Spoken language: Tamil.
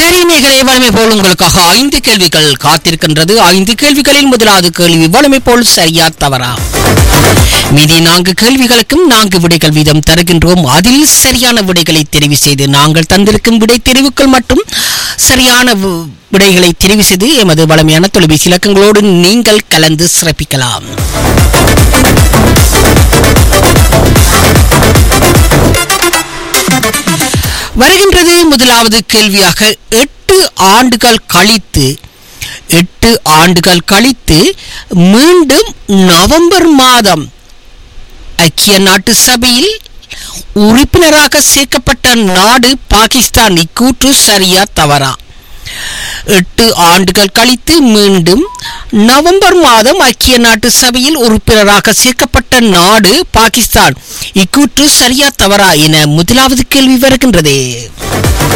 சரி நேர்களே வலிமை போல் உங்களுக்காக ஐந்து கேள்விகள் காத்திருக்கின்றது ஐந்து கேள்விகளில் முதலாவது கேள்வி வலிமை போல் சரியா தவறா மீதி நான்கு கேள்விகளுக்கும் நான்கு விடைகள் வீதம் தருகின்றோம் அதில் சரியான விடைகளை தெரிவு செய்து நாங்கள் தந்திருக்கும் விடை தெரிவுகள் மட்டும் சரியான வி- விடைகளை தெரிவு செய்து எமது வளமையான தொலைபேசி இலக்கங்களோடு நீங்கள் கலந்து சிறப்பிக்கலாம் வருகின்றது முதலாவது கேள்வியாக எட்டு ஆண்டுகள் கழித்து எட்டு ஆண்டுகள் கழித்து மீண்டும் நவம்பர் மாதம் ஐக்கிய நாட்டு சபையில் உறுப்பினராக சேர்க்கப்பட்ட நாடு பாகிஸ்தான் இக்கூற்று சரியா தவறா எட்டு ஆண்டுகள் கழித்து மீண்டும் நவம்பர் மாதம் ஐக்கிய நாட்டு சபையில் உறுப்பினராக சேர்க்கப்பட்ட நாடு பாகிஸ்தான் இக்கூற்று சரியா தவறா என முதலாவது கேள்வி வருகின்றது